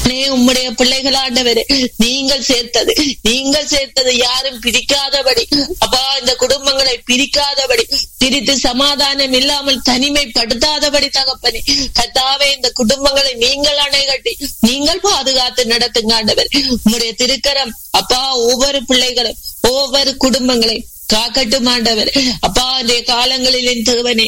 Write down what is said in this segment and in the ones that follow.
உம்முடைய பிள்ளைகள் ஆண்டவரே நீங்கள் சேர்த்தது நீங்கள் சேர்த்தது யாரும் பிரிக்காதபடி அப்பா இந்த குடும்பங்களை பிரிக்காதபடி பிரித்து சமாதானம் இல்லாமல் தனிமைப்படுத்தாதபடி தகப்பனே கத்தாவே இந்த குடும்பங்களை நீங்கள் அணை கட்டி நீங்கள் பாதுகாத்து நடத்துங்க ஆண்டவர் உம்முடைய திருக்கரம் அப்பா ஒவ்வொரு பிள்ளைகளும் ஒவ்வொரு குடும்பங்களை காக்கட்டும் ஆண்டவர் அப்பா அந்த காலங்களில் என் தேவனே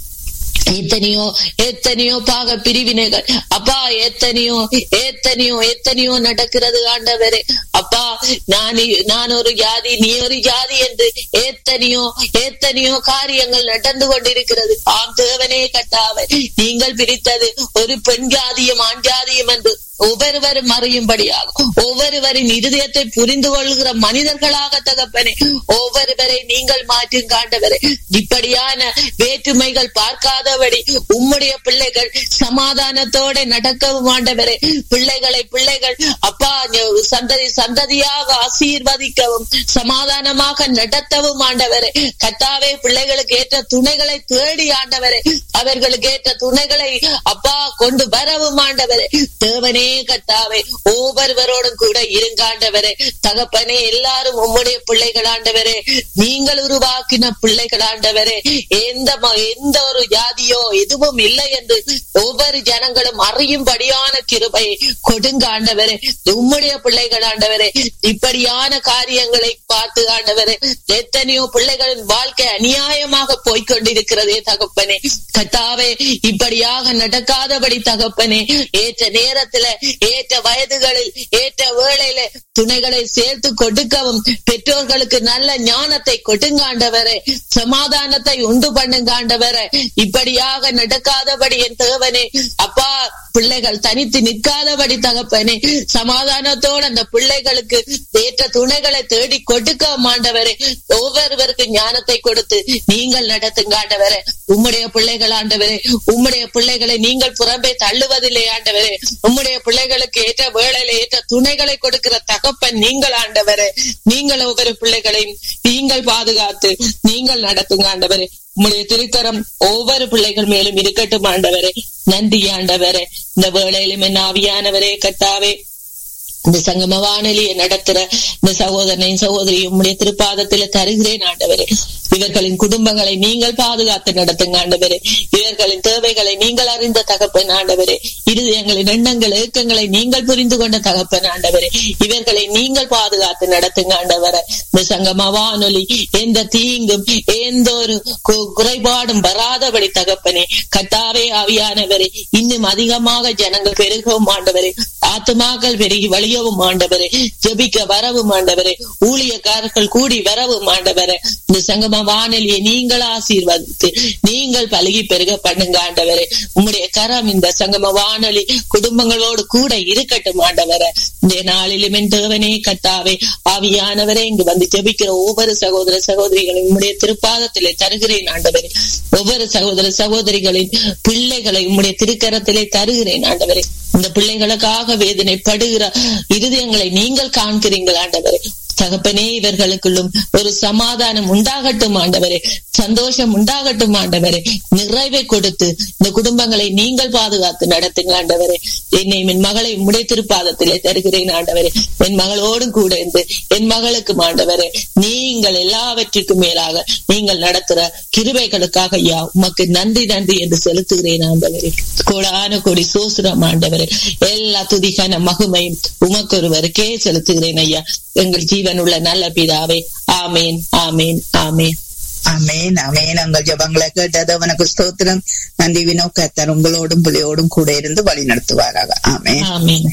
எத்தனையோ எத்தனையோ பாக பிரிவினைகள் அப்பா எத்தனையோ எத்தனையோ எத்தனையோ நடக்கிறது ஆண்டவரே அப்பா நான் நான் ஒரு ஜாதி நீ ஒரு ஜாதி என்று எத்தனையோ எத்தனையோ காரியங்கள் நடந்து கொண்டிருக்கிறது ஆம் தேவனே கட்டாவை நீங்கள் பிரித்தது ஒரு பெண் ஜாதியும் ஆண் ஜாதியும் என்று ஒவ்வொருவரும் அறியும்படியாக ஒவ்வொருவரின் இருதயத்தை புரிந்து கொள்கிற மனிதர்களாக தகப்பனே ஒவ்வொருவரை நீங்கள் மாற்றும் காண்டவரே இப்படியான வேற்றுமைகள் பார்க்காதபடி உம்முடைய பிள்ளைகள் சமாதானத்தோட நடக்கவும் ஆண்டவரே பிள்ளைகளை பிள்ளைகள் அப்பா சந்ததி சந்ததியாக ஆசீர்வதிக்கவும் சமாதானமாக நடத்தவும் ஆண்டவரே கத்தாவே பிள்ளைகளுக்கு ஏற்ற துணைகளை தேடி ஆண்டவரே அவர்களுக்கு ஏற்ற துணைகளை அப்பா கொண்டு வரவும் ஆண்டவரே தேவனே கத்தாவே ஒவ்வொருவரோடும் கூட இருங்காண்டவரே தகப்பனே எல்லாரும் உம்முடைய பிள்ளைகள் ஆண்டவரே நீங்கள் உருவாக்கின பிள்ளைகள் ஆண்டவரே எந்த எந்த ஒரு ஜாதியோ எதுவும் இல்லை என்று ஒவ்வொரு ஜனங்களும் அறியும்படியான கிருபை கொடுங்க ஆண்டவரே உம்முடைய பிள்ளைகள் ஆண்டவரே இப்படியான காரியங்களை பார்த்து ஆண்டவரே எத்தனையோ பிள்ளைகளின் வாழ்க்கை அநியாயமாக போய்கொண்டிருக்கிறதே தகப்பனே கத்தாவே இப்படியாக நடக்காதபடி தகப்பனே ஏற்ற நேரத்துல ஏற்ற வயதுகளில் ஏற்ற வேளையில துணைகளை சேர்த்து கொடுக்கவும் பெற்றோர்களுக்கு நல்ல ஞானத்தை கொடுங்காண்டவரே சமாதானத்தை உண்டு பண்ணுங்காண்டவரே இப்படியாக நடக்காதபடி என் தேவனே அப்பா பிள்ளைகள் தனித்து நிற்காதபடி தகப்பனே சமாதானத்தோடு அந்த பிள்ளைகளுக்கு ஏற்ற துணைகளை தேடி கொடுக்க மாண்டவரே ஒவ்வொருவருக்கு ஞானத்தை கொடுத்து நீங்கள் நடத்துங்க ஆண்டவரே உம்முடைய பிள்ளைகள் ஆண்டவரே உம்முடைய பிள்ளைகளை நீங்கள் புறம்பே தள்ளுவதில்லை ஆண்டவரே உம்முடைய பிள்ளைகளுக்கு ஏற்ற வேளையில ஏற்ற துணைகளை கொடுக்கிற தகப்பன் நீங்கள் ஆண்டவரே நீங்கள் ஒவ்வொரு பிள்ளைகளையும் நீங்கள் பாதுகாத்து நீங்கள் நடத்துங்க ஆண்டவரே உம்முடைய திருக்கரம் ஒவ்வொரு பிள்ளைகள் மேலும் இருக்கட்டும் ஆண்டவரே நன்றி ஆண்டவரே இந்த வேளையிலும் என் ஆவியானவரே கத்தாவே இந்த சங்கம வானொலியை நடத்துற இந்த சகோதரனையும் சகோதரியும் உம்முடைய திருப்பாதத்துல தருகிறேன் ஆண்டவரே இவர்களின் குடும்பங்களை நீங்கள் பாதுகாத்து நடத்துங்க ஆண்டவரே இவர்களின் தேவைகளை நீங்கள் அறிந்த தகப்பன் ஆண்டவரே இருதயங்களின் எண்ணங்கள் ஏக்கங்களை நீங்கள் புரிந்து கொண்ட தகப்பன் ஆண்டவரே இவர்களை நீங்கள் பாதுகாத்து நடத்துங்க ஆண்டவரே இந்த சங்கம வானொலி எந்த தீங்கும் எந்த ஒரு குறைபாடும் வராதபடி தகப்பனே கட்டாவே ஆவியானவரே இன்னும் அதிகமாக ஜனங்கள் பெருகவும் ஆண்டவரே ஆத்துமாக்கள் பெருகி வழியவும் ஆண்டவரே ஜபிக்க வரவும் ஆண்டவரே ஊழியக்காரர்கள் கூடி வரவும் ஆண்டவரே இந்த சங்கம வானொலியை நீங்கள் ஆசீர்வதித்து நீங்கள் பழகி பெருக பண்ணுங்க ஆண்டவரே உம்முடைய கரம் இந்த சங்கம வானொலி குடும்பங்களோடு கூட இருக்கட்டும் ஆண்டவரே இந்த நாளிலும் என் தேவனே கத்தாவே ஆவியானவரே இங்கு வந்து ஜபிக்கிற ஒவ்வொரு சகோதர சகோதரிகளையும் உம்முடைய திருப்பாதத்திலே தருகிறேன் ஆண்டவரே ஒவ்வொரு சகோதர சகோதரிகளின் பிள்ளைகளை உம்முடைய திருக்கரத்திலே தருகிறேன் ஆண்டவரே இந்த பிள்ளைகளுக்காக வேதனைப்படுகிற இருதயங்களை நீங்கள் காண்கிறீர்கள் ஆண்டவரே தகப்பனே இவர்களுக்குள்ளும் ஒரு சமாதானம் உண்டாகட்டும் ஆண்டவரே சந்தோஷம் உண்டாகட்டும் ஆண்டவரே நிறைவை கொடுத்து இந்த குடும்பங்களை நீங்கள் பாதுகாத்து நடத்துங்க ஆண்டவரே என்னை என் மகளை உடைய திருப்பாதத்திலே தருகிறேன் ஆண்டவரே என் மகளோடும் கூட இருந்து என் மகளுக்கும் ஆண்டவரே நீங்கள் எல்லாவற்றிற்கும் மேலாக நீங்கள் நடத்துற கிருபைகளுக்காக ஐயா உமக்கு நன்றி நன்றி என்று செலுத்துகிறேன் ஆண்டவரே கோடான கோடி சோசுரம் ஆண்டவரே எல்லா துதிக்கான மகுமையும் உமக்கொருவருக்கே செலுத்துகிறேன் ஐயா எங்கள் ஜீவன் உள்ள நல்ல பிதாவே ஆமேன் ஆமேன் ஆமேன் அமேன் அமேன் உங்கள் ஜபங்களை கேட்டது அவனுக்கு ஸ்தோத்திரம் நன்றி வினோ கத்தர் உங்களோடும் பிள்ளையோடும் கூட இருந்து வழி நடத்துவாராக ஆமேன் ஆமேன்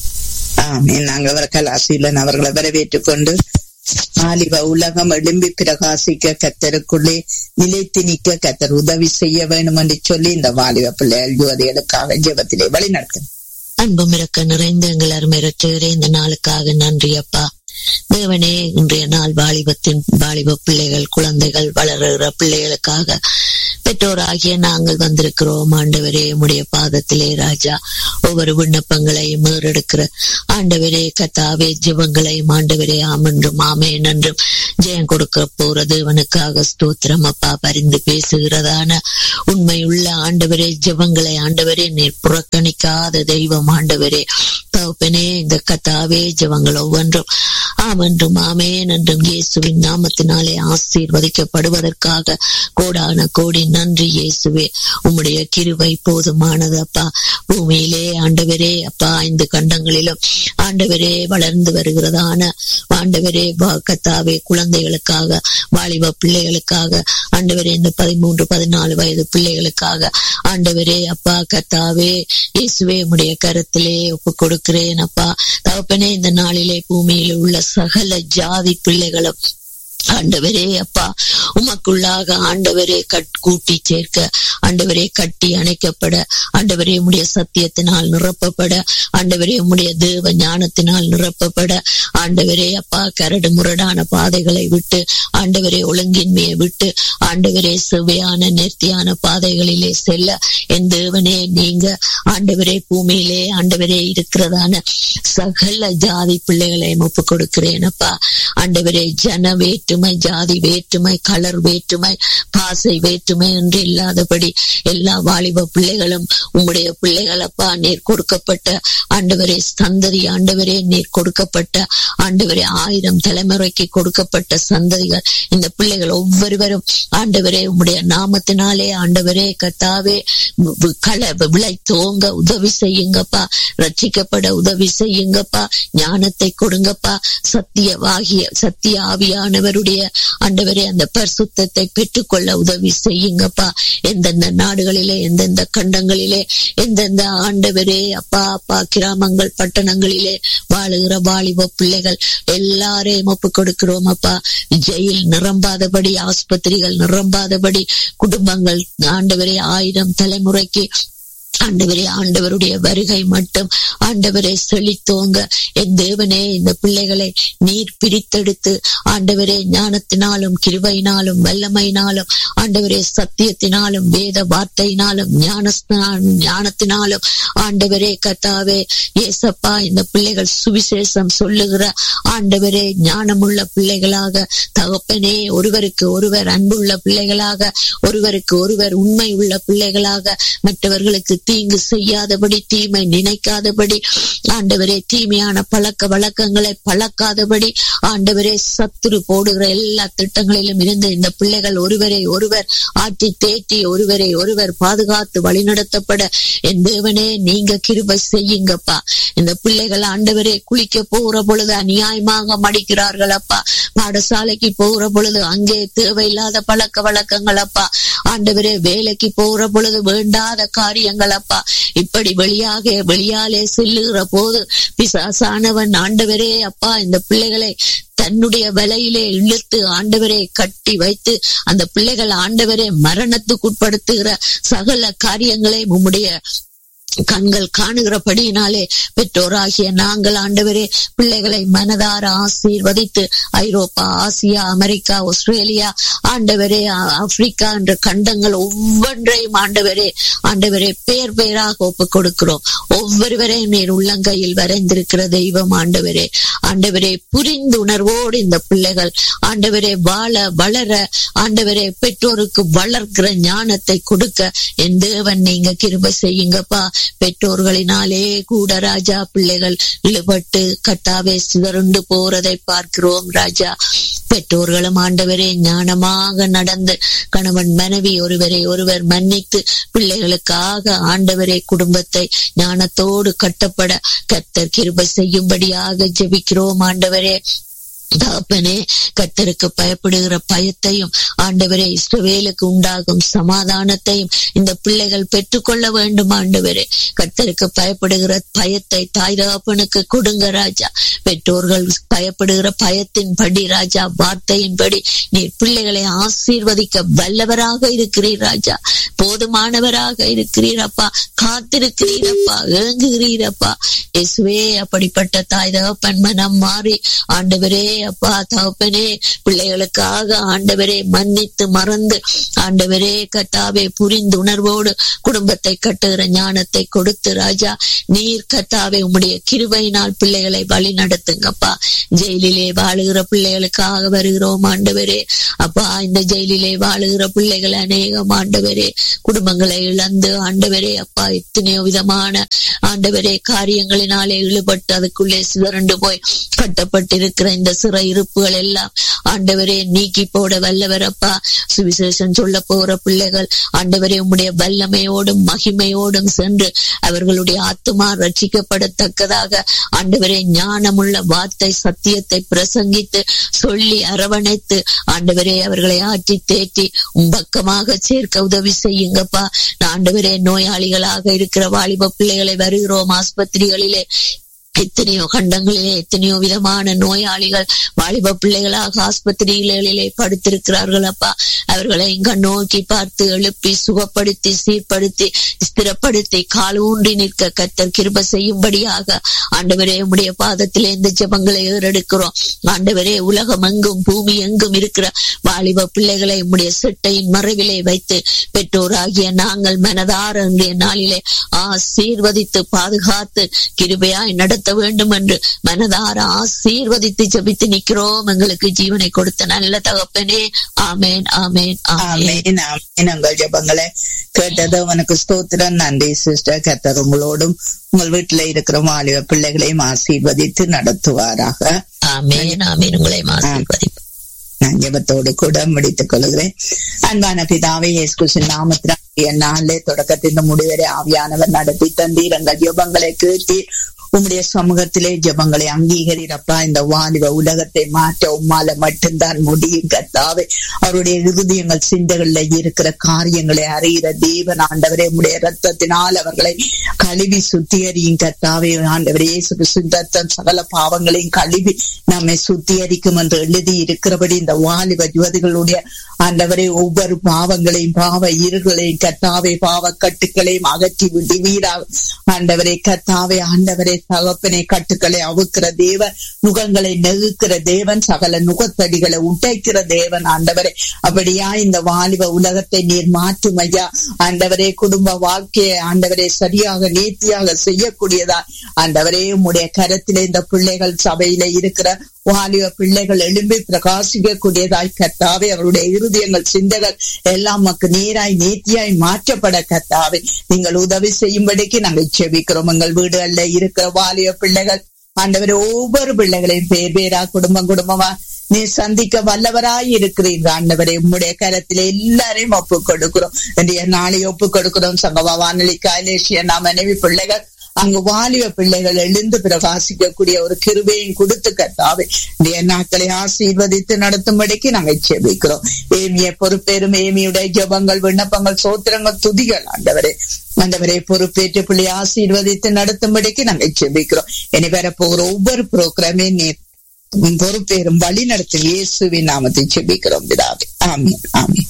ஆமேன் நாங்கள் அவர்கள் ஆசீலன் அவர்களை வரவேற்றுக் கொண்டு ஆலிவ உலகம் எழும்பி பிரகாசிக்க கத்தருக்குள்ளே நிலைத்து நிற்க கத்தர் உதவி செய்ய வேண்டும் என்று சொல்லி இந்த வாலிப பிள்ளைகள் யுவதிகளுக்காக ஜெபத்திலே வழி நடத்தும் அன்பும் இறக்க நிறைந்த எங்கள் அருமை ரட்சகரே இந்த நாளுக்காக நன்றி அப்பா தேவனே இன்றைய நாள் வாலிபத்தின் வாலிப பிள்ளைகள் குழந்தைகள் வளருகிற பிள்ளைகளுக்காக பெற்றோராகிய நாங்கள் வந்திருக்கிறோம் ஆண்டவரே உடைய பாதத்திலே ராஜா ஒவ்வொரு விண்ணப்பங்களையும் மேறெடுக்கிற ஆண்டவரே கத்தாவே ஜெபங்களையும் ஆண்டவரே ஆமென்றும் ஆமேன் என்றும் ஜெயம் கொடுக்க போற தேவனுக்காக ஸ்தோத்திரம் அப்பா பரிந்து பேசுகிறதான உண்மையுள்ள ஆண்டவரே ஜெபங்களை ஆண்டவரே நீர் புறக்கணிக்காத தெய்வம் ஆண்டவரே தகப்பனே இந்த கத்தாவே ஜெபங்கள் ஒவ்வொன்றும் ஆமென்றும் ஆமேன் என்றும் இயேசுவின் நாமத்தினாலே ஆசீர்வதிக்கப்படுவதற்காக கோடான கோடி நன்றி இயேசுவே உம்முடைய கிருவை போதுமானது அப்பா பூமியிலே ஆண்டவரே அப்பா ஐந்து கண்டங்களிலும் ஆண்டவரே வளர்ந்து வருகிறதான ஆண்டவரே கத்தாவே குழந்தைகளுக்காக வாலிப பிள்ளைகளுக்காக ஆண்டவரே இந்த பதிமூன்று பதினாலு வயது பிள்ளைகளுக்காக ஆண்டவரே அப்பா கத்தாவே இயேசுவே உடைய கருத்திலே ஒப்பு கொடுக்கிறேன் அப்பா தகப்பனே இந்த நாளிலே பூமியில் உள்ள சகல ஜாதி பிள்ளைகளும் ஆண்டவரே அப்பா உமக்குள்ளாக ஆண்டவரே கட் கூட்டி சேர்க்க ஆண்டவரே கட்டி அணைக்கப்பட ஆண்டவரே உடைய சத்தியத்தினால் நிரப்பப்பட ஆண்டவரே உம்முடைய தேவ ஞானத்தினால் நிரப்பப்பட ஆண்டவரே அப்பா கரடு முரடான பாதைகளை விட்டு ஆண்டவரே ஒழுங்கின்மையை விட்டு ஆண்டவரே செவ்வையான நேர்த்தியான பாதைகளிலே செல்ல என் தேவனே நீங்க ஆண்டவரே பூமியிலே ஆண்டவரே இருக்கிறதான சகல ஜாதி பிள்ளைகளை ஒப்பு கொடுக்கிறேன் அப்பா ஆண்டவரே ஜன வேற்றுமை ஜாதி வேற்றுமை கலர் வேற்றுமை பாசை வேற்றுமை என்று இல்லாதபடி எல்லா வாலிப பிள்ளைகளும் உம்முடைய பிள்ளைகள் அப்பா நீர் கொடுக்கப்பட்ட ஆண்டவரே சந்ததி ஆண்டவரே நீர் கொடுக்கப்பட்ட ஆண்டவரே ஆயிரம் தலைமுறைக்கு கொடுக்கப்பட்ட சந்ததிகள் இந்த பிள்ளைகள் ஒவ்வொருவரும் ஆண்டவரே உம்முடைய நாமத்தினாலே ஆண்டவரே கத்தாவே கள விளை தோங்க உதவி செய்யுங்கப்பா ரட்சிக்கப்பட உதவி செய்யுங்கப்பா ஞானத்தை கொடுங்கப்பா சத்தியவாகிய சத்திய ஆவியானவருடைய ஆண்டவரே அந்த பரிசுத்தத்தை பெற்றுக்கொள்ள உதவி செய்யுங்கப்பா எந்தெந்த நாடுகளிலே எந்தெந்த கண்டங்களிலே எந்தெந்த ஆண்டவரே அப்பா அப்பா கிராமங்கள் பட்டணங்களிலே வாழுகிற வாலிப பிள்ளைகள் எல்லாரையும் ஒப்பு கொடுக்கிறோம் அப்பா ஜெயில் நிரம்பாதபடி ஆஸ்பத்திரிகள் நிரம்பாதபடி குடும்பங்கள் ஆண்டவரே ஆயிரம் தலைமுறைக்கு ஆண்டவரே ஆண்டவருடைய வருகை மட்டும் ஆண்டவரை செழித்தோங்க என் தேவனே இந்த பிள்ளைகளை நீர் பிரித்தெடுத்து ஆண்டவரே ஞானத்தினாலும் கிருபையினாலும் வல்லமையினாலும் ஆண்டவரே சத்தியத்தினாலும் வேத வார்த்தையினாலும் ஞான ஞானத்தினாலும் ஆண்டவரே கத்தாவே ஏசப்பா இந்த பிள்ளைகள் சுவிசேஷம் சொல்லுகிற ஆண்டவரே ஞானமுள்ள பிள்ளைகளாக தகப்பனே ஒருவருக்கு ஒருவர் அன்புள்ள பிள்ளைகளாக ஒருவருக்கு ஒருவர் உண்மை உள்ள பிள்ளைகளாக மற்றவர்களுக்கு தீங்கு செய்யாதபடி தீமை நினைக்காதபடி ஆண்டவரே தீமையான பழக்க வழக்கங்களை பழக்காதபடி ஆண்டவரே சத்துரு போடுகிற எல்லா திட்டங்களிலும் இருந்து இந்த பிள்ளைகள் ஒருவரை ஒருவர் ஆட்டி தேட்டி ஒருவரை ஒருவர் பாதுகாத்து வழிநடத்தப்பட என் தேவனே நீங்க கிருபை செய்யுங்கப்பா இந்த பிள்ளைகள் ஆண்டவரே குளிக்க போகிற பொழுது அநியாயமாக மடிக்கிறார்கள் அப்பா பாடசாலைக்கு போகிற பொழுது அங்கே தேவையில்லாத பழக்க வழக்கங்கள் அப்பா ஆண்டவரே வேலைக்கு போகிற பொழுது வேண்டாத காரியங்கள் அப்பா இப்படி வெளியாக வெளியாலே செல்லுகிற போது பிசாசானவன் ஆண்டவரே அப்பா இந்த பிள்ளைகளை தன்னுடைய வலையிலே இழுத்து ஆண்டவரை கட்டி வைத்து அந்த பிள்ளைகள் ஆண்டவரை மரணத்துக்குட்படுத்துகிற சகல காரியங்களை உம்முடைய கண்கள் காணுகிறபடியினாலே பெற்றோராகிய நாங்கள் ஆண்டவரே பிள்ளைகளை மனதார ஆசீர்வதித்து ஐரோப்பா ஆசியா அமெரிக்கா ஆஸ்திரேலியா ஆண்டவரே ஆப்பிரிக்கா என்ற கண்டங்கள் ஒவ்வொன்றையும் ஆண்டவரே ஆண்டவரே பேர் பேராக ஒப்பு கொடுக்கிறோம் ஒவ்வொருவரையும் நீர் உள்ளங்கையில் வரைந்திருக்கிற தெய்வம் ஆண்டவரே ஆண்டவரே புரிந்துணர்வோடு இந்த பிள்ளைகள் ஆண்டவரே வாழ வளர ஆண்டவரே பெற்றோருக்கு வளர்க்கிற ஞானத்தை கொடுக்க என் தேவன் நீங்க கிருபை செய்யுங்கப்பா பெற்றோர்களினாலே கூட ராஜா பிள்ளைகள் இழுபட்டு கட்டாவே சிதறுண்டு போறதை பார்க்கிறோம் ராஜா பெற்றோர்களும் ஆண்டவரே ஞானமாக நடந்து கணவன் மனைவி ஒருவரை ஒருவர் மன்னித்து பிள்ளைகளுக்காக ஆண்டவரே குடும்பத்தை ஞானத்தோடு கட்டப்பட கத்தர் கிருபை செய்யும்படியாக ஜெபிக்கிறோம் ஆண்டவரே தகப்பனே கத்தருக்கு பயப்படுகிற பயத்தையும் ஆண்டவரே இஸ்ரவேலுக்கு உண்டாகும் சமாதானத்தையும் இந்த பிள்ளைகள் பெற்றுக்கொள்ள வேண்டும் ஆண்டவரே கத்தருக்கு பயப்படுகிற பயத்தை தாய் தகப்பனுக்கு கொடுங்க ராஜா பெற்றோர்கள் பயப்படுகிற பயத்தின் படி ராஜா வார்த்தையின்படி நீர் பிள்ளைகளை ஆசீர்வதிக்க வல்லவராக இருக்கிறீர் ராஜா போதுமானவராக இருக்கிறீரப்பா காத்திருக்கிறீரப்பா ஏங்குகிறீரப்பா இயேசுவே அப்படிப்பட்ட தாய் தகப்பன் மனம் மாறி ஆண்டவரே அப்பா தகப்பனே பிள்ளைகளுக்காக ஆண்டவரே மன்னித்து மறந்து ஆண்டவரே கத்தாவே புரிந்து உணர்வோடு குடும்பத்தை கட்டுகிற ஞானத்தை கொடுத்து ராஜா நீர் கத்தாவே உம்முடைய கிருபையினால் பிள்ளைகளை வழி நடத்துங்கப்பா ஜெயிலிலே வாழுகிற பிள்ளைகளுக்காக வருகிறோம் ஆண்டவரே அப்பா இந்த ஜெயிலிலே வாழுகிற பிள்ளைகள் அநேகம் ஆண்டவரே குடும்பங்களை இழந்து ஆண்டவரே அப்பா எத்தனையோ விதமான ஆண்டவரே காரியங்களினாலே இழுபட்டு அதுக்குள்ளே சிதறண்டு போய் கட்டப்பட்டிருக்கிற இந்த சிறை இருப்புகள் எல்லாம் ஆண்டவரே நீக்கி போட வல்லவரப்பா சுவிசேஷம் சொல்ல போற பிள்ளைகள் ஆண்டவரே உம்முடைய வல்லமையோடும் மகிமையோடும் சென்று அவர்களுடைய ஆத்துமா ரட்சிக்கப்படத்தக்கதாக ஆண்டவரே ஞானமுள்ள வார்த்தை சத்தியத்தை பிரசங்கித்து சொல்லி அரவணைத்து ஆண்டவரே அவர்களை ஆற்றி தேற்றி உம் பக்கமாக சேர்க்க உதவி செய்யுங்கப்பா ஆண்டவரே நோயாளிகளாக இருக்கிற வாலிப பிள்ளைகளை வருகிறோம் ஆஸ்பத்திரிகளிலே எத்தனையோ கண்டங்களிலே எத்தனையோ விதமான நோயாளிகள் வாலிப பிள்ளைகளாக ஆஸ்பத்திரிகளிலே படுத்திருக்கிறார்கள் அப்பா அவர்களை இங்க நோக்கி பார்த்து எழுப்பி சுகப்படுத்தி சீர்படுத்தி ஸ்திரப்படுத்தி கால் ஊன்றி நிற்க கத்தர் கிருப செய்யும்படியாக ஆண்டவரே உடைய பாதத்திலே இந்த ஜபங்களை ஏறெடுக்கிறோம் ஆண்டவரே உலகம் எங்கும் பூமி எங்கும் இருக்கிற வாலிப பிள்ளைகளை உடைய சிட்டையின் மறைவிலே வைத்து பெற்றோராகிய நாங்கள் மனதார இன்றைய நாளிலே ஆசீர்வதித்து பாதுகாத்து கிருபையாய் நடத்த வேண்டும் என்று மனதார ஆசீர்வதித்து ஜபித்து நிற்கிறோம் எங்களுக்கு ஜீவனை கொடுத்த நல்ல தகப்பனே ஆமேன் ஆமேன் ஆமேன் ஆமேன் ஆமேன் உங்கள் ஜபங்களை கேட்டது உனக்கு ஸ்தோத்திரம் நன்றி சிஸ்டர் கத்தர் உங்களோடும் உங்கள் வீட்டுல இருக்கிற வாலிப பிள்ளைகளையும் ஆசீர்வதித்து நடத்துவாராக ஆமேன் ஆமேன் உங்களை ஆசீர்வதிப்பு நான் ஜபத்தோடு கூட முடித்துக் கொள்கிறேன் அன்பான பிதாவை இயேசு நாமத்தினாலே நாளே தொடக்கத்தின் முடிவரை ஆவியானவர் நடத்தி தந்தீர் எங்கள் ஜபங்களை கேட்டீர் உம்முடைய சமூகத்திலே ஜபங்களை அங்கீகரிப்பா இந்த வாலிப உலகத்தை மாற்ற உம்மால மட்டும்தான் முடியும் கத்தாவே அவருடைய இருதயங்கள் சிந்தைகள்ல இருக்கிற காரியங்களை அறிகிற தேவன் ஆண்டவரே உம்முடைய ரத்தத்தினால் அவர்களை கழுவி சுத்திகரியும் கத்தாவே ஆண்டவரே சுத்தம் சகல பாவங்களையும் கழுவி நம்மை சுத்திகரிக்கும் என்று எழுதி இருக்கிறபடி இந்த வாலிப யுவதிகளுடைய ஆண்டவரே ஒவ்வொரு பாவங்களையும் பாவ இருகளையும் கத்தாவே பாவ கட்டுக்களையும் அகற்றி விடுவீராக ஆண்டவரே கத்தாவே ஆண்டவரே தகப்பனை கட்டுக்களை அவுக்கிற தேவன் நுகங்களை நெகுக்கிற தேவன் சகல நுகத்தடிகளை உடைக்கிற தேவன் ஆண்டவரே அப்படியா இந்த வாலிப உலகத்தை நீர் மாற்றும் ஐயா ஆண்டவரே குடும்ப வாழ்க்கையை ஆண்டவரே சரியாக நேர்த்தியாக செய்யக்கூடியதா ஆண்டவரே உம்முடைய கரத்திலே இந்த பிள்ளைகள் சபையில இருக்கிற வாலிப பிள்ளைகள் எழும்பி பிரகாசிக்க கூடியதாய் கத்தாவே அவருடைய இருதயங்கள் சிந்தைகள் எல்லாம் நமக்கு நேராய் நேர்த்தியாய் மாற்றப்பட கத்தாவே நீங்கள் உதவி செய்யும்படிக்கு நாங்கள் செபிக்கிறோம் எங்கள் வீடுகள்ல இருக்கிற வாலிப பிள்ளைகள் ஆண்டவர் ஒவ்வொரு பிள்ளைகளையும் பேர் பேரா குடும்பம் குடும்பமா நீ சந்திக்க வல்லவராய் இருக்கிறீர்கள் ஆண்டவரே உம்முடைய கரத்திலே எல்லாரையும் ஒப்பு கொடுக்கிறோம் இன்றைய நாளை ஒப்பு கொடுக்கிறோம் சங்கவா வானொலி காலேஷிய நாம் மனைவி பிள்ளைகள் அங்கு வாலிப பிள்ளைகள் எழுந்து பிரகாசிக்கக்கூடிய ஒரு கிருபையும் கொடுத்து கத்தாவே இந்த நாட்களை ஆசீர்வதித்து நடத்தும்படிக்கு நாங்கள் செபிக்கிறோம் ஏமிய பொறுப்பேறும் ஏமியுடைய ஜபங்கள் விண்ணப்பங்கள் சோத்திரங்கள் துதிகள் ஆண்டவரே ஆண்டவரை பொறுப்பேற்று பிள்ளை ஆசீர்வதித்து நடத்தும்படிக்கு நாங்கள் செபிக்கிறோம் இனி வரப்போகிற ஒவ்வொரு புரோகிராமே நீர் பொறுப்பேறும் வழி நடத்தும் இயேசுவின் நாமத்தை செபிக்கிறோம் பிதாவே ஆமீன் ஆமீன்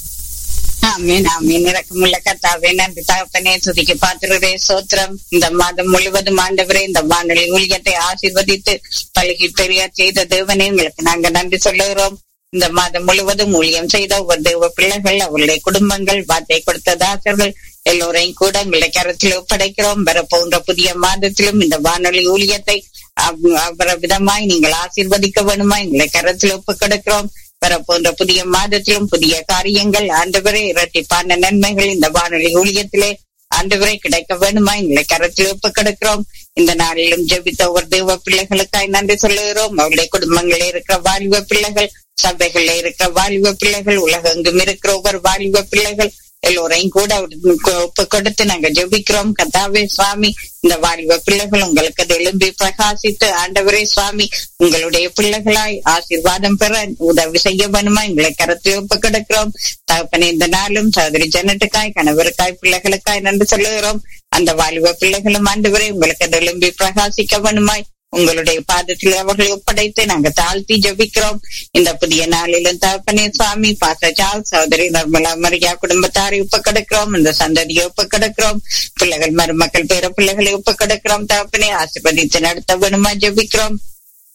ஆமீன் ஆமீன் இறக்கமுள்ள கத்தாவே நன்றி தகப்பனே துதிக்கு பாத்துறதே சோத்திரம் இந்த மாதம் முழுவதும் ஆண்டவரே இந்த வானொலி ஊழியத்தை ஆசீர்வதித்து பழகி பெரியா செய்த தேவனே உங்களுக்கு நாங்க நன்றி சொல்லுகிறோம் இந்த மாதம் முழுவதும் ஊழியம் செய்த ஒவ்வொரு தேவ பிள்ளைகள் அவருடைய குடும்பங்கள் வார்த்தை கொடுத்த தாசர்கள் எல்லோரையும் கூட உங்களை கரத்தில் ஒப்படைக்கிறோம் வரப்போன்ற புதிய மாதத்திலும் இந்த வானொலி ஊழியத்தை அவர விதமாய் நீங்கள் ஆசீர்வதிக்க வேணுமா எங்களை கரத்தில் ஒப்பு கொடுக்கிறோம் வரப்போன்ற புதிய மாதத்திலும் புதிய காரியங்கள் ஆண்டவரே இரட்டிப்பான நன்மைகள் இந்த வானொலி ஊழியத்திலே ஆண்டவரை கிடைக்க வேணுமா எங்களை கரத்தில் ஒப்பு கிடக்கிறோம் இந்த நாளிலும் ஜெபித்த ஒவ்வொரு தேவ பிள்ளைகளுக்காய் நன்றி சொல்லுகிறோம் அவருடைய குடும்பங்களில் இருக்கிற வாலிப பிள்ளைகள் சபைகள்ல இருக்கிற வாலிப பிள்ளைகள் உலகெங்கும் இருக்கிற ஒவ்வொரு வாலிப பிள்ளைகள் எல்லோரையும் கூட ஒப்பு கொடுத்து நாங்க ஜெபிக்கிறோம் கதாவே சுவாமி இந்த வாலிப பிள்ளைகள் உங்களுக்கு எழும்பி பிரகாசித்து ஆண்டவரே சுவாமி உங்களுடைய பிள்ளைகளாய் ஆசீர்வாதம் பெற உதவி செய்ய வேணுமா எங்களை கருத்தில் ஒப்பு கிடக்கிறோம் தகப்பனே இந்த நாளும் சகோதரி ஜனட்டுக்காய் கணவருக்காய் பிள்ளைகளுக்காய் நன்றி சொல்லுகிறோம் அந்த வாலிப பிள்ளைகளும் ஆண்டவரே உங்களுக்கு எழும்பி பிரகாசிக்க வேணுமாய் உங்களுடைய பாதத்தில் அவர்களை ஒப்படைத்து நாங்க தாழ்த்தி ஜபிக்கிறோம் இந்த புதிய நாளிலும் தகப்பனே சுவாமி பாசஜால் சகோதரி நர்மலா மரியா குடும்பத்தாரை ஒப்பு கிடக்கிறோம் இந்த சந்ததியை ஒப்பு கிடக்கிறோம் பிள்ளைகள் மருமக்கள் பேர பிள்ளைகளை ஒப்பு கிடக்கிறோம் தகப்பனே ஆசிர்வதித்து நடத்த வேணுமா ஜபிக்கிறோம்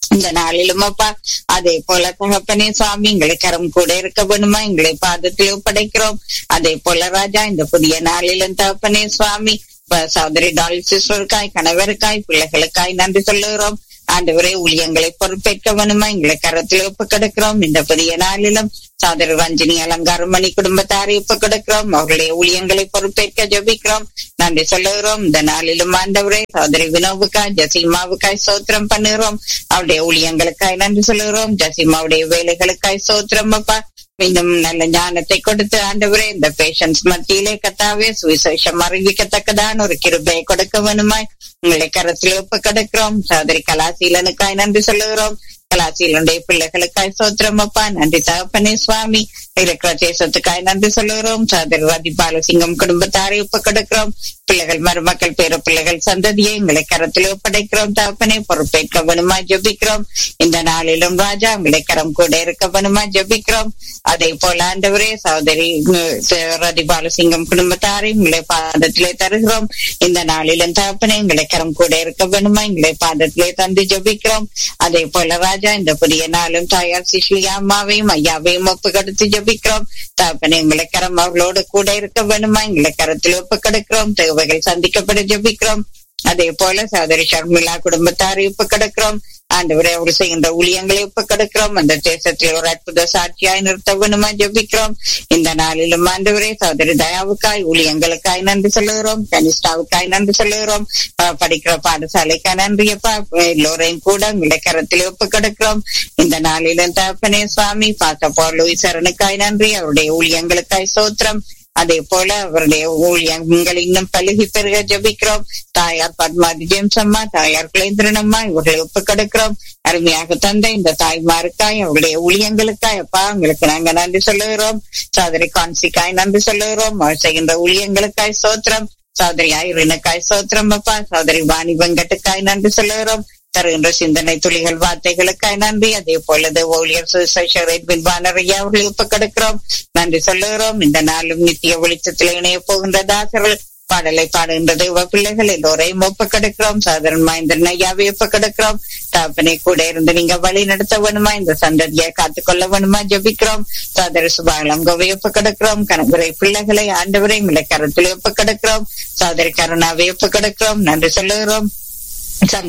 இந்த நாளிலும் அப்பா அதே போல தகப்பனே சுவாமி எங்களை கரம் கூட இருக்க வேணுமா எங்களை பாதத்தில் ஒப்படைக்கிறோம் அதே போல ராஜா இந்த புதிய நாளிலும் தகப்பனே சுவாமி ப- சகோதரி டால் சிஸ்டருக்காய் கணவருக்காய் பிள்ளைகளுக்காய் நன்றி சொல்லுகிறோம் ஆண்டவரே ஊழியங்களை பொறுப்பேற்க வேணுமா எங்களை கரத்தில் ஒப்பு கிடக்கிறோம் இந்த புதிய நாளிலும் சகோதரி ரஞ்சினி அலங்காரமணி குடும்பத்தாரை ஒப்பு கிடக்கிறோம் அவர்களுடைய ஊழியங்களை பொறுப்பேற்க ஜெபிக்கிறோம் நன்றி சொல்லுகிறோம் இந்த நாளிலும் ஆண்டவரே சகோதரி வினோவுக்காய் ஜசீமாவுக்காய் சோத்திரம் பண்ணுகிறோம் அவருடைய ஊழியங்களுக்காய் நன்றி சொல்லுகிறோம் ஜசீமாவுடைய வேலைகளுக்காய் சோத்திரம் அப்பா இன்னும் நல்ல ஞானத்தை கொடுத்து ஆண்டவரே இந்த பேஷன்ஸ் மத்தியிலே கத்தாவே சுவிசேஷம் அறிவிக்கத்தக்கதான ஒரு கிருபையை கொடுக்க வேணுமாய் உங்களை கரத்தில் ஒப்பு கிடக்கிறோம் சகோதரி கலாசீலனுக்காய் நன்றி சொல்லுகிறோம் கலாசீலனுடைய பிள்ளைகளுக்காய் சோத்திரம் அப்பா நன்றி தகப்பனே சுவாமி இருக்கிற தேசத்துக்காய் நன்றி சொல்லுகிறோம் சகோதரி ரதி பாலசிங்கம் குடும்பத்தாரை ஒப்பு கிடக்கிறோம் பிள்ளைகள் மருமக்கள் பேர பிள்ளைகள் சந்ததியை எங்களை கரத்தில் ஒப்படைக்கிறோம் தகப்பனே பொறுப்பேற்க வேணுமா ஜெபிக்கிறோம் இந்த நாளிலும் ராஜா உங்களை கரம் கூட இருக்க வேணுமா ஜெபிக்கிறோம் அதே போல ஆண்டவரே சகோதரி உம், ரதி பாலசிங்கம் குடும்பத்தாரை உங்களை பாதத்திலே தருகிறோம் இந்த நாளிலும் தகப்பனே எங்களை கரம் கூட இருக்க வேணுமா எங்களை பாதத்திலே தந்து ஜெபிக்கிறோம் அதே போல ராஜா இந்த புதிய நாளும் தாயார் சிஷ்லியா அம்மாவையும் ஐயாவையும் ஒப்பு கொடுத்து ஜெபிக்கிறோம் தகப்பனே எங்களை கரம் அவர்களோடு கூட இருக்க வேணுமா எங்களை கரத்தில் ஒப்பு கொடுக்கிறோம் தேவைகள் சந்திக்கப்பட ஜெபிக்கிறோம் அதே போல சகோதரி ஷர்மிளா குடும்பத்தாரை ஒப்பு கிடக்கிறோம் ஆண்டவரே அவர் செய்கின்ற ஊழியங்களை ஒப்பு கிடக்கிறோம் அந்த தேசத்தில் ஒரு அற்புத சாட்சியாய் நிறுத்த வேணுமா ஜெபிக்கிறோம் இந்த நாளிலும் ஆண்டவரே சகோதரி தயாவுக்காய் ஊழியங்களுக்காய் நன்றி சொல்லுகிறோம் கனிஷ்டாவுக்காய் நன்றி சொல்லுகிறோம் அஹ் படிக்கிற பாடசாலைக்காய் நன்றியப்பா எல்லோரையும் கூட உங்களை கரத்தில் ஒப்பு கிடக்கிறோம் இந்த நாளிலும் தகப்பனே சுவாமி பாசப்போ லூயிசரனுக்காய் நன்றி அவருடைய ஊழியங்களுக்காய் சோத்திரம் அதே போல அவருடைய ஊழியங்கள் இன்னும் பழுகி பெருக ஜபிக்கிறோம் தாயார் பத்மாதி ஜேம்ஸ் அம்மா தாயார் குலேந்திரன் அம்மா இவர்களை ஒப்பு கிடக்கிறோம் அருமையாக தந்த இந்த தாய்மாருக்காய் அவருடைய ஊழியங்களுக்காய் அப்பா உங்களுக்கு நாங்க நன்றி சொல்லுகிறோம் சோதரி கான்சிக்காய் நன்றி சொல்லுகிறோம் அவர் செய்கின்ற ஊழியங்களுக்காய் சோத்திரம் சோதரி ஐரினுக்காய் சோத்திரம் அப்பா சோதரி வாணி வெங்கட்டுக்காய் நன்றி சொல்லுகிறோம் தருகின்ற சிந்தனை துளிகள் வார்த்தைகளுக்காய் நன்றி அதே போலது ஊழியர் சுசேஷரின் பானரையா அவர்களை ஒப்பு கிடக்கிறோம் நன்றி சொல்லுகிறோம் இந்த நாளும் நித்திய வெளிச்சத்தில் இணைய போகின்ற தாசர்கள் பாடலை பாடுகின்ற தெய்வ பிள்ளைகள் எல்லோரையும் ஒப்பு கிடக்கிறோம் சாதாரண இந்த ஐயாவை ஒப்பு கிடக்கிறோம் தாப்பனை கூட இருந்து நீங்க வழி நடத்த வேணுமா இந்த சந்ததியை காத்துக்கொள்ள வேணுமா ஜபிக்கிறோம் சாதர சுபாலம் கோவை ஒப்பு கிடக்கிறோம் கணவரை பிள்ளைகளை ஆண்டவரை எங்களை கரத்தில் ஒப்பு கிடக்கிறோம் சாதரி கருணாவை ஒப்பு கிடக்கிறோம் நன்றி சொல்லுகிறோம்